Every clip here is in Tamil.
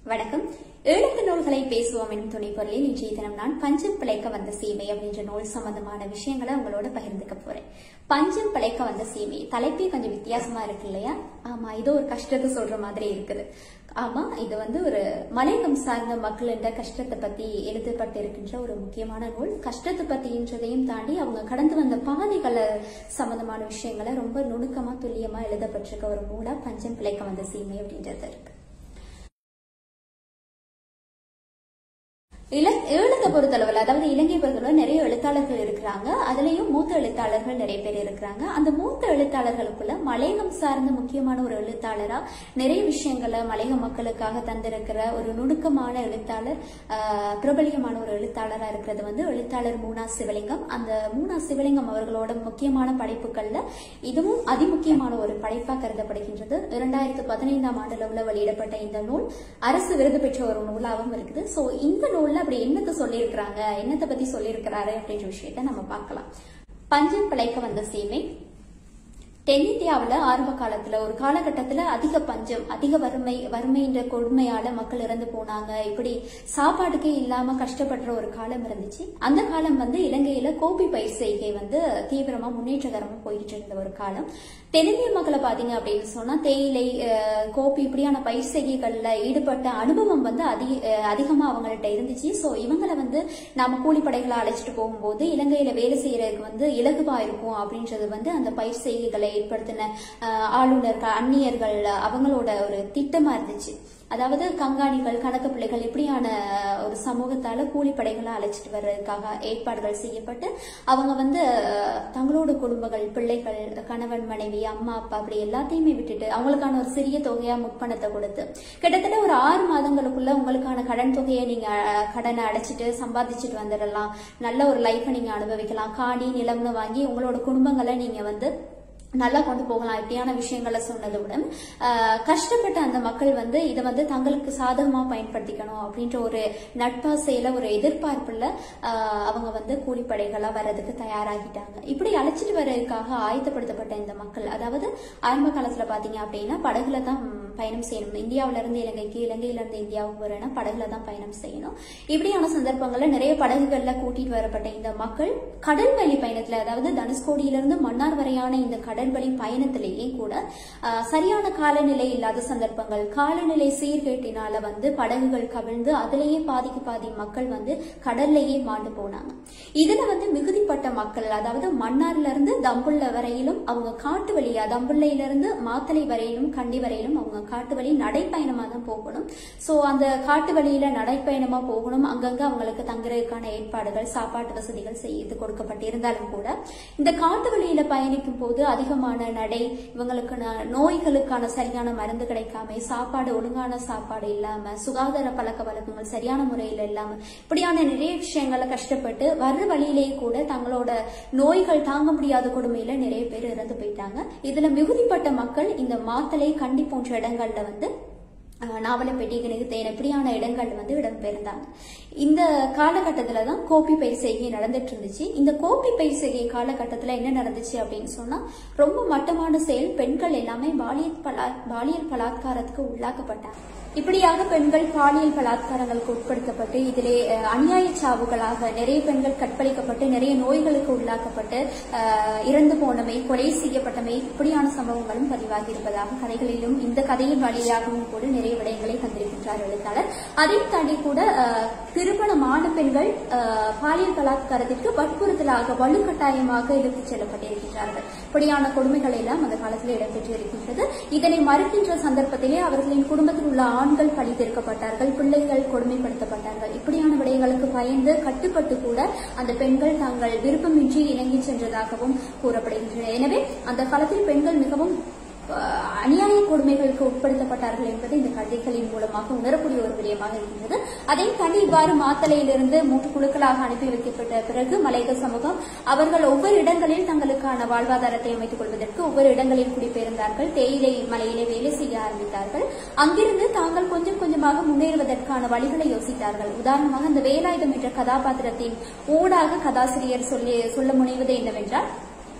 வணக்கம் எழுத்து நூல்களை பேசுவோம் எனும் துணை பொருளில் இன்றைய தினம் நான் பஞ்சம் பிழைக்க வந்த சீமை அப்படின்ற நூல் சம்பந்தமான விஷயங்களை உங்களோட பகிர்ந்துக்க போறேன் பஞ்சம் பிழைக்க வந்த சீமை தலைப்பே கொஞ்சம் வித்தியாசமா இருக்கு இல்லையா ஆமா இது ஒரு கஷ்டத்தை சொல்ற மாதிரி இருக்குது ஆமா இது வந்து ஒரு மலையகம் சார்ந்த மக்களின் கஷ்டத்தை பத்தி எழுதப்பட்டு இருக்கின்ற ஒரு முக்கியமான நூல் கஷ்டத்தை பத்தின்றதையும் தாண்டி அவங்க கடந்து வந்த பாதைகளை சம்பந்தமான விஷயங்களை ரொம்ப நுணுக்கமா துல்லியமா எழுதப்பட்டிருக்க ஒரு நூலா பஞ்சம் பிழைக்க வந்த சீமை அப்படின்றது இருக்கு இல எழுத்தை பொறுத்தளவில் அதாவது இலங்கை பொறுத்தளவு நிறைய எழுத்தாளர்கள் இருக்கிறாங்க அதுலயும் மூத்த எழுத்தாளர்கள் நிறைய பேர் இருக்கிறாங்க அந்த மூத்த எழுத்தாளர்களுக்குள்ள மலையகம் சார்ந்த முக்கியமான ஒரு எழுத்தாளரா நிறைய விஷயங்களை மலையக மக்களுக்காக தந்திருக்கிற ஒரு நுணுக்கமான எழுத்தாளர் ஆஹ், பிரபலியமான ஒரு எழுத்தாளரா இருக்கிறது வந்து எழுத்தாளர் மூனா சிவலிங்கம் அந்த மூனா சிவலிங்கம் அவர்களோட முக்கியமான படைப்புகள்ல இதுவும் அதிமுக்கியமான ஒரு படைப்பா கருதப்படுகின்றது இரண்டாயிரத்து பதினைந்தாம் ஆண்டுல உள்ள வெளியிடப்பட்ட இந்த நூல் அரசு விருது பெற்ற ஒரு நூலாகவும் இருக்குது சோ இந்த நூல்ல அப்படி என்னத்தை சொல்லியிருக்கிறாங்க என்னத்தை பத்தி சொல்லியிருக்கிறாரு அப்படின்ற விஷயத்த நம்ம பார்க்கலாம் பஞ்சம் பிழைக்க வந்த சீமை தென்னிந்தியாவுல ஆரம்ப காலத்துல ஒரு காலகட்டத்துல அதிக பஞ்சம் அதிக வறுமை வறுமைன்ற கொடுமையால மக்கள் இறந்து போனாங்க இப்படி சாப்பாட்டுக்கே இல்லாம கஷ்டப்படுற ஒரு காலம் இருந்துச்சு அந்த காலம் வந்து இலங்கையில கோபி பயிர் செய்கை வந்து தீவிரமா முன்னேற்றகரமா போயிட்டு இருந்த ஒரு காலம் தென்னிந்திய மக்களை பாத்தீங்க அப்படின்னு சொன்னா தேயிலை அஹ், கோபி இப்படியான பயிர் செய்கைகள்ல ஈடுபட்ட அனுபவம் வந்து அதிக அஹ், அதிகமா அவங்கள்ட்ட இருந்துச்சு சோ இவங்களை வந்து நாம கூலிப்படைகளை அழைச்சிட்டு போகும்போது இலங்கையில வேலை செய்யறதுக்கு வந்து இலகுவா இருக்கும் அப்படின்றது வந்து அந்த பயிர் செய்கைகளை ஏற்படுத்தின அஹ், ஆளுநர்கள் அந்நியர்கள் அவங்களோட ஒரு திட்டமா இருந்துச்சு அதாவது கங்காணிகள் கணக்கு பிள்ளைகள் இப்படியான அஹ், ஒரு சமூகத்தால கூலிப்படைகளை அழைச்சிட்டு வர்றதுக்காக ஏற்பாடுகள் செய்யப்பட்டு அவங்க வந்து அஹ், தங்களோட குடும்பங்கள் பிள்ளைகள் கணவன் மனைவி அம்மா அப்பா அப்படி எல்லாத்தையுமே விட்டுட்டு அவங்களுக்கான ஒரு சிறிய தொகையா முற்பணத்தை கொடுத்து கிட்டத்தட்ட ஒரு ஆறு மாதங்களுக்குள்ள உங்களுக்கான கடன் தொகையை நீங்க அஹ், கடனை அடைச்சிட்டு சம்பாதிச்சுட்டு வந்துடலாம் நல்ல ஒரு லைஃபை நீங்க அனுபவிக்கலாம் காணி நிலம்னு வாங்கி உங்களோட குடும்பங்களை நீங்க வந்து நல்லா கொண்டு போகலாம் இப்படியான விஷயங்களை சொன்னதுடன் ஆஹ், கஷ்டப்பட்ட அந்த மக்கள் வந்து இதை வந்து தங்களுக்கு சாதகமா பயன்படுத்திக்கணும் அப்படின்ற ஒரு நட்பாசையில ஒரு எதிர்பார்ப்புல ஆஹ், அவங்க வந்து கூலிப்படைகளா வர்றதுக்கு தயாராகிட்டாங்க இப்படி அழைச்சிட்டு வர்றதுக்காக ஆயத்தப்படுத்தப்பட்ட இந்த மக்கள் அதாவது ஆரம்ப காலத்துல பாத்தீங்க அப்படின்னா படகுல தான் பயணம் செய்யணும் இந்தியாவில இருந்து இலங்கைக்கு இலங்கையில இருந்து இந்தியாவுக்கு வரணும் படகுல தான் பயணம் செய்யணும் இப்படியான சந்தர்ப்பங்கள்ல நிறைய படகுகள்ல கூட்டிட்டு வரப்பட்ட இந்த மக்கள் கடல் வழி பயணத்துல அதாவது தனுஷ்கோடியிலிருந்து மன்னார் வரையான இந்த கடல் வழி பயணத்திலேயே கூட ஆஹ், சரியான காலநிலை இல்லாத சந்தர்ப்பங்கள் காலநிலை சீர்கேட்டினால வந்து படகுகள் கவிழ்ந்து அதிலேயே பாதிக்கு பாதி மக்கள் வந்து கடல்லையே மாண்டு போனாங்க இதுல வந்து மிகுதிப்பட்ட மக்கள் அதாவது மன்னார்ல இருந்து தம்புள்ள வரையிலும் அவங்க காட்டு வழியா தம்புள்ளையில இருந்து மாத்தளை வரையிலும் கண்டி வரையிலும் அவங்க காட்டு வழி நடைப்பயணமா தான் போகணும் சோ அந்த காட்டு வழியில நடைப்பயணமா போகணும் அங்கங்க அவங்களுக்கு தங்குறதுக்கான ஏற்பாடுகள் சாப்பாட்டு வசதிகள் செய்து கொடுக்கப்பட்டிருந்தாலும் கூட இந்த காட்டு வழியில பயணிக்கும் போது அதிகமான நடை இவங்களுக்கு ந- நோய்களுக்கான சரியான மருந்து கிடைக்காம சாப்பாடு ஒழுங்கான சாப்பாடு இல்லாம சுகாதார பழக்க வழக்கங்கள் சரியான முறையில் இல்லாம இப்படியான நிறைய விஷயங்களை கஷ்டப்பட்டு வர்ற வழியிலேயே கூட தங்களோட நோய்கள் தாங்க முடியாத கொடுமையில நிறைய பேர் இறந்து போயிட்டாங்க இதுல மிகுதிப்பட்ட மக்கள் இந்த மாத்தளை கண்டி போன்ற இடங்கள்ல வந்து அஹ், நாவலப்பேட்டை கிணகுத்தேன் இப்படியான இடங்கள் வந்து இடம்பெயர்ந்தாங்க இந்த காலகட்டத்துல தான் கோப்பி பயிர் செய்கை நடந்துட்டு இருந்துச்சு இந்த கோப்பி பயிர் செய்கை காலகட்டத்துல என்ன நடந்துச்சு அப்படின்னு சொன்னா ரொம்ப மட்டமான செயல் பெண்கள் எல்லாமே பாலியல் பலா பாலியல் பலாத்காரத்துக்கு உள்ளாக்கப்பட்டாங்க இப்படியாக பெண்கள் பாலியல் பலாத்காரங்களுக்கு உட்படுத்தப்பட்டு இதிலே அஹ், அநியாய சாவுகளாக நிறைய பெண்கள் கற்பழிக்கப்பட்டு நிறைய நோய்களுக்கு உள்ளாக்கப்பட்டு அஹ், இறந்து போனமை கொலை செய்யப்பட்டமை இப்படியான சம்பவங்களும் பதிவாகி இருப்பதாக கதைகளிலும் இந்த கதையின் வழியாகவும் கூட நிறைய விடயங்களை தந்திருக்கின்றார் எழுத்தாளர் அதையும் தாண்டி கூட அஹ், திருமணமான பெண்கள் அஹ், பாலியல் பலாத்காரத்திற்கு வற்புறுத்தலாக வலுக்கட்டாயமாக இழுத்துச் செல்லப்பட்டிருக்கின்றார்கள் இப்படியான கொடுமைகள் எல்லாம் அந்த காலத்தில் இடம்பெற்று இருக்கின்றது இதனை மறுக்கின்ற சந்தர்ப்பத்திலே அவர்களின் குடும்பத்தில் உள்ள ஆண்கள் பழி தீர்க்கப்பட்டார்கள் பிள்ளைகள் கொடுமைப்படுத்தப்பட்டார்கள் இப்படியான விடயங்களுக்கு பயந்து கட்டுப்பட்டு கூட அந்த பெண்கள் தாங்கள் விருப்பமின்றி இணங்கி சென்றதாகவும் கூறப்படுகின்றன எனவே அந்த காலத்தில் பெண்கள் மிகவும் அஹ், அநியாய கொடுமைகளுக்கு உட்படுத்தப்பட்டார்கள் என்பது இந்த கதைகளின் மூலமாக உணரக்கூடிய ஒரு விடயமாக இருக்கின்றது அதையும் தாண்டி இவ்வாறு மாத்தளையிலிருந்து மூன்று குழுக்களாக அனுப்பி வைக்கப்பட்ட பிறகு மலையக சமூகம் அவர்கள் ஒவ்வொரு இடங்களில் தங்களுக்கான வாழ்வாதாரத்தை அமைத்துக் கொள்வதற்கு ஒவ்வொரு இடங்களில் குடிபெயர்ந்தார்கள் தேயிலை மலையிலே வேலை செய்ய ஆரம்பித்தார்கள் அங்கிருந்து தாங்கள் கொஞ்சம் கொஞ்சமாக முன்னேறுவதற்கான வழிகளை யோசித்தார்கள் உதாரணமாக இந்த வேலாயுதம் என்ற கதாபாத்திரத்தின் ஊடாக கதாசிரியர் சொல்லி சொல்ல முனைவது என்னவென்றால்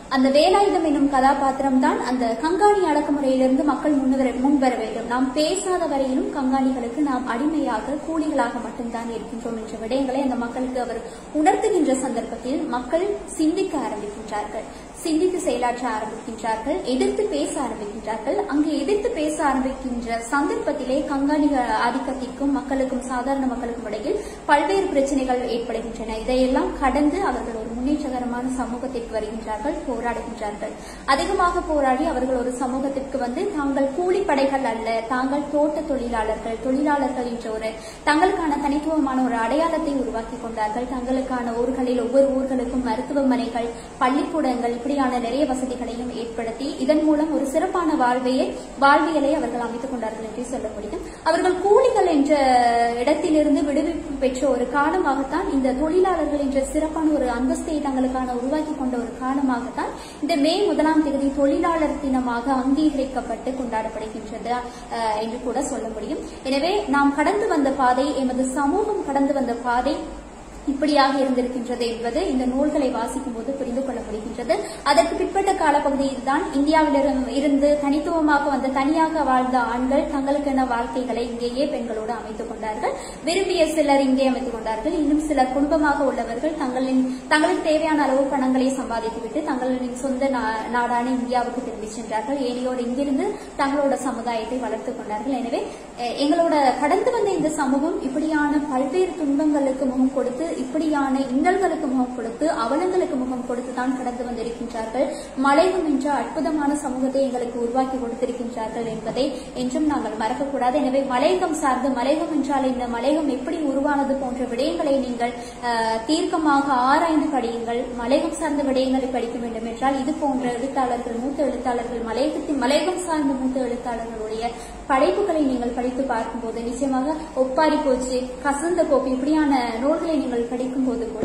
அந்த வேலாயுதம் என்னும் கதாபாத்திரம் தான் அந்த கங்காணி அடக்குமுறையிலிருந்து மக்கள் முன்வர முன்வர வேண்டும் நாம் பேசாத வரையிலும் கங்காணிகளுக்கு நாம் அடிமையாக கூலிகளாக மட்டும்தான் இருக்கின்றோம் என்ற விடயங்களை அந்த மக்களுக்கு அவர் உணர்த்துகின்ற சந்தர்ப்பத்தில் மக்கள் சிந்திக்க ஆரம்பிக்கின்றார்கள் சிந்தித்து செயலாற்ற ஆரம்பிக்கின்றார்கள் எதிர்த்து பேச ஆரம்பிக்கின்றார்கள் அங்கு எதிர்த்து பேச ஆரம்பிக்கின்ற சந்தர்ப்பத்திலே கங்காணி ஆதிக்கத்திற்கும் மக்களுக்கும் சாதாரண மக்களுக்கும் இடையில் பல்வேறு பிரச்சனைகள் ஏற்படுகின்றன இதையெல்லாம் கடந்து அவர்கள் ஒரு முன்னேற்றகரமான சமூகத்திற்கு வருகின்றார்கள் போராடுகின்றார்கள் அதிகமாக போராடி அவர்கள் ஒரு சமூகத்திற்கு வந்து தாங்கள் கூலிப்படைகள் அல்ல தாங்கள் தோட்ட தொழிலாளர்கள் தொழிலாளர்கள் என்ற ஒரு தங்களுக்கான தனித்துவமான ஒரு அடையாளத்தை உருவாக்கி கொண்டார்கள் தங்களுக்கான ஊர்களில் ஒவ்வொரு ஊர்களுக்கும் மருத்துவமனைகள் பள்ளிக்கூடங்கள் இப்படியான நிறைய வசதிகளையும் ஏற்படுத்தி இதன் மூலம் ஒரு சிறப்பான வாழ்வையை வாழ்வியலை அவர்கள் அமைத்துக் கொண்டார்கள் என்று சொல்ல முடியும் அவர்கள் கூலிகள் என்ற இடத்திலிருந்து விடுவிப்பு பெற்ற ஒரு காலமாகத்தான் இந்த தொழிலாளர்கள் என்ற சிறப்பான ஒரு அந்தஸ்தை தங்களுக்கான உருவாக்கி கொண்ட ஒரு காலமாகத்தான் இந்த மே முதலாம் தேதி தொழிலாளர் தினமாக அங்கீகரிக்கப்பட்டு கொண்டாடப்படுகின்றது அஹ், என்று கூட சொல்ல முடியும் எனவே நாம் கடந்து வந்த பாதை எமது சமூகம் கடந்து வந்த பாதை இப்படியாக இருந்திருக்கின்றது என்பது இந்த நூல்களை வாசிக்கும் போது புரிந்து கொள்ள முடிகின்றது அதற்கு பிற்பட்ட காலப்பகுதியில் தான் இந்தியாவிலிருந்து இருந்து தனித்துவமாக வந்த தனியாக வாழ்ந்த ஆண்கள் தங்களுக்கென வாழ்க்கைகளை இங்கேயே பெண்களோடு அமைத்துக் கொண்டார்கள் விரும்பிய சிலர் இங்கே அமைத்துக் கொண்டார்கள் இன்னும் சிலர் குடும்பமாக உள்ளவர்கள் தங்களின் தங்களுக்கு தேவையான அளவு பணங்களை சம்பாதித்துவிட்டு தங்களின் சொந்த நா- நாடான இந்தியாவுக்கு திரும்பி சென்றார்கள் ஏனையோர் இங்கிருந்து தங்களோட சமுதாயத்தை வளர்த்துக் கொண்டார்கள் எனவே அஹ், எங்களோட கடந்து வந்த இந்த சமூகம் இப்படியான பல்வேறு துன்பங்களுக்கு முகம் கொடுத்து இப்படியான இன்னல்களுக்கு முகம் கொடுத்து அவலங்களுக்கு முகம் கொடுத்து தான் கடந்து வந்திருக்கின்றார்கள் மலையம் என்ற அற்புதமான சமூகத்தை எங்களுக்கு உருவாக்கி கொடுத்திருக்கின்றார்கள் என்பதை என்றும் நாங்கள் மறக்கக்கூடாது எனவே மலையகம் சார்ந்து மலையகம் என்றால் இந்த மலையகம் எப்படி உருவானது போன்ற விடயங்களை நீங்கள் அஹ், தீர்க்கமாக ஆராய்ந்து படியுங்கள் மலையகம் சார்ந்த விடயங்களை படிக்க வேண்டும் என்றால் இது போன்ற எழுத்தாளர்கள் மூத்த எழுத்தாளர்கள் மலையகத்தின் மலையகம் சார்ந்த மூத்த எழுத்தாளர்களுடைய படைப்புகளை நீங்கள் படித்து பார்க்கும்போது நிச்சயமாக ஒப்பாரி போச்சு கசந்த கோப்பை இப்படியான நூல்களை நீங்கள் படிக்கும்போது கூட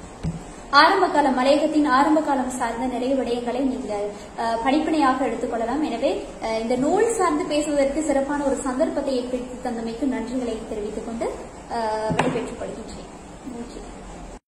ஆரம்ப கால மலையகத்தின் ஆரம்ப காலம் சார்ந்த நிறைய விடயங்களை நீங்கள் அஹ், படிப்பினையாக எடுத்துக்கொள்ளலாம் எனவே அஹ், இந்த நூல் சார்ந்து பேசுவதற்கு சிறப்பான ஒரு சந்தர்ப்பத்தை ஏற்படுத்தி தந்தமைக்கு நன்றிகளை தெரிவித்துக் கொண்டு அஹ், விடைபெற்றுக் கொள்கின்றேன் நன்றி